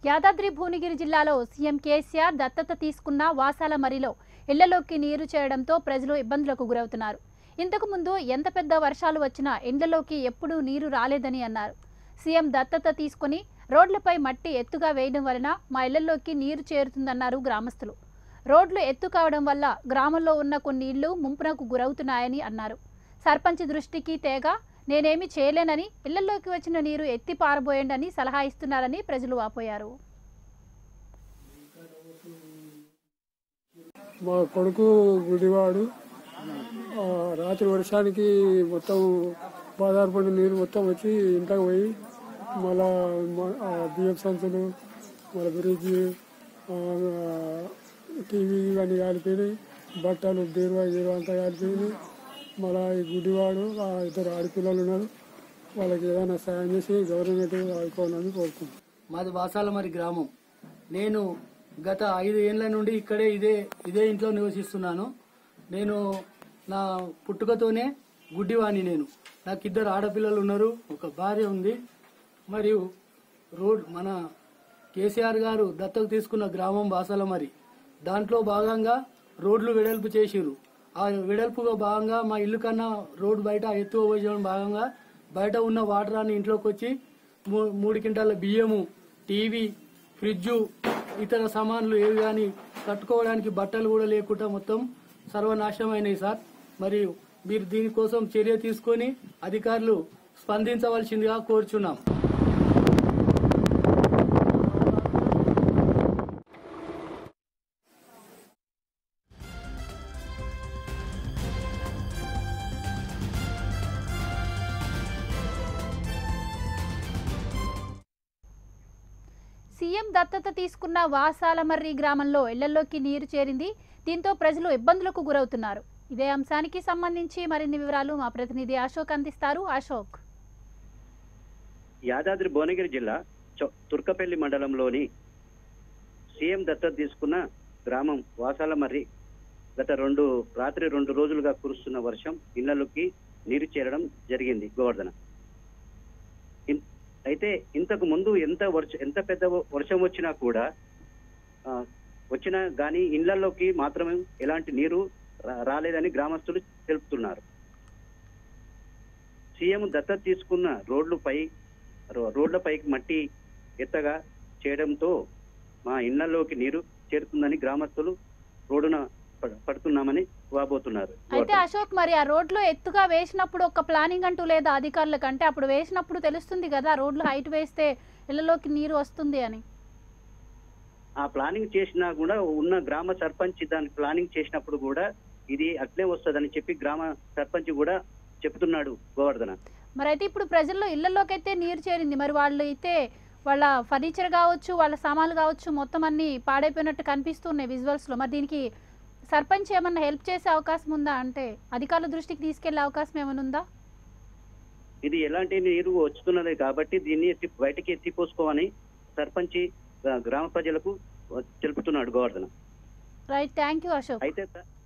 యాదాద్రి భువనగిరి జిల్లాలో సీఎం కేసీఆర్ దత్తత తీసుకున్న వాసాల మరిలో ఇళ్లలోకి నీరు చేరడంతో ప్రజలు ఇబ్బందులకు గురవుతున్నారు ఇంతకు ముందు ఎంత పెద్ద వర్షాలు వచ్చినా ఇండ్లలోకి ఎప్పుడూ నీరు రాలేదని అన్నారు సీఎం దత్తత తీసుకుని రోడ్లపై మట్టి ఎత్తుగా వేయడం వలన మా ఇళ్లలోకి నీరు చేరుతుందన్నారు గ్రామస్తులు రోడ్లు ఎత్తు కావడం వల్ల గ్రామంలో ఉన్న కొన్ని ఇళ్లు ముంపునకు గురవుతున్నాయని అన్నారు సర్పంచ్ దృష్టికి తేగ నేనేమి చేయలేనని ఇళ్లలోకి వచ్చిన నీరు ఎత్తి పారబోయండని సలహా ఇస్తున్నారని ప్రజలు వాపోయారు మా కొడుకు గుడివాడు ఆ, రాత్రి వర్షానికి మొత్తం బాధార పడిన నీరు మొత్తం వచ్చి ఇంట్లోకి పోయి మళ్ళా మ- ఆ బియ్యం సంచులు మళ్ళీ బ్రిడ్జ్ ఆ, టీవీ ఇవన్నీ కాలిపోయినాయి బట్టలు బీరువా గీరువా అంతా కాలిపోయినాయి మళ్ళా ఈ గుడివాడు ఆ ఇద్దరు ఆడపిల్లలు ఉన్నారు వాళ్ళకి ఏదైనా సాయం చేసి గవర్నమెంట్ ఆదుకోవాలని కోరుకుంటున్నాను మాది వాసాలమరి గ్రామం నేను గత ఐదు ఏళ్ల నుండి ఇక్కడే ఇదే ఇదే ఇంట్లో నివసిస్తున్నాను నేను నా పుట్టుకతోనే గుడ్డివాణి నేను నాకు ఇద్దరు ఆడపిల్లలు ఉన్నారు ఒక భార్య ఉంది మరియు రోడ్ మన కేసీఆర్ గారు దత్తకు తీసుకున్న గ్రామం వాసాలమరి దాంట్లో భాగంగా రోడ్లు వెడల్పు చేసిర్రు ఆ వెడల్పుగా భాగంగా మా ఇల్లు కన్నా రోడ్డు బయట ఎత్తుగా పోయడం భాగంగా బయట ఉన్న వాటర్ అన్ని ఇంట్లోకి వచ్చి మూ- మూడు క్వింటాల బియ్యము టీవీ ఫ్రిడ్జు ఇతర సామాన్లు ఏవి కానీ కట్టుకోవడానికి బట్టలు కూడా లేకుండా మొత్తం సర్వనాశనమైనవి సార్ మరియు మీరు దీనికోసం చర్య తీసుకొని అధికారులు స్పందించవలసిందిగా కోరుచున్నాం సీఎం దత్తత తీసుకున్న వాసాలమర్రి గ్రామంలో ఇళ్లలోకి నీరు చేరింది దీంతో ప్రజలు ఇబ్బందులకు గురవుతున్నారు ఇదే అంశానికి సంబంధించి మరిన్ని వివరాలు మా ప్రతినిధి అశోక్ అందిస్తారు అశోక్ యాదాద్రి భువనగిరి జిల్లా చొ- తుర్కపల్లి మండలంలోని సీఎం దత్తత తీసుకున్న గ్రామం వాసాలమర్రి గత రెండు రాత్రి రెండు రోజులుగా కురుస్తున్న వర్షం ఇళ్లలోకి నీరు చేరడం జరిగింది గోవర్ధన ఇన్- అయితే ఇంతకు ముందు ఎంత వర్ష ఎంత పెద్ద వ- వర్షం వచ్చినా కూడా ఆ, వచ్చినా కానీ ఇళ్లలోకి మాత్రమే ఎలాంటి నీరు రా- రాలేదని గ్రామస్తులు తెలుపుతున్నారు సీఎం దత్తత తీసుకున్న రోడ్లపై రో- రోడ్లపైకి మట్టి ఎత్తగా చేయడంతో మా ఇళ్లలోకి నీరు చేరుతుందని గ్రామస్తులు రోడ్డున పడ- పడుతున్నామని వాబోతున్నారు అయితే అశోక్ మరి ఆ రోడ్లు ఎత్తుగా వేసినప్పుడు ఒక ప్లానింగ్ అంటూ లేదా అధికారులకు అంటే అప్పుడు వేసినప్పుడు తెలుస్తుంది కదా రోడ్లు హైట్ వేస్తే ఇళ్లలోకి నీరు వస్తుంది అని ఆ ప్లానింగ్ చేసినా కూడా ఉన్న గ్రామ సర్పంచ్ దానికి ప్లానింగ్ చేసినప్పుడు కూడా ఇది అట్లే వస్తుందని చెప్పి గ్రామ సర్పంచ్ కూడా చెప్తున్నాడు గోవర్ధన మరి అయితే ఇప్పుడు ప్రజల్లో ఇళ్లలోకి అయితే నీరు చేరింది మరి వాళ్ళు అయితే వాళ్ళ ఫర్నిచర్ కావచ్చు వాళ్ళ సామాన్లు కావచ్చు మొత్తం అన్ని పాడైపోయినట్టు కనిపిస్తున్నాయి విజువల్స్ లో మరి దీనికి సర్పంచ్ ఏమన్నా హెల్ప్ చేసే అవకాశం ఉందా అంటే అధికారుల దృష్టికి తీసుకెళ్లే అవకాశం ఏమైనా ఉందా ఇది ఎలాంటి నీరు వస్తున్నది కాబట్టి దీన్ని ఎత్తి బయటికి ఎత్తిపోసుకోమని సర్పంచ్ ఆ, గ్రామ ప్రజలకు తెలుపుతున్నాడు Govardhana right thank you Ashok అయితే త-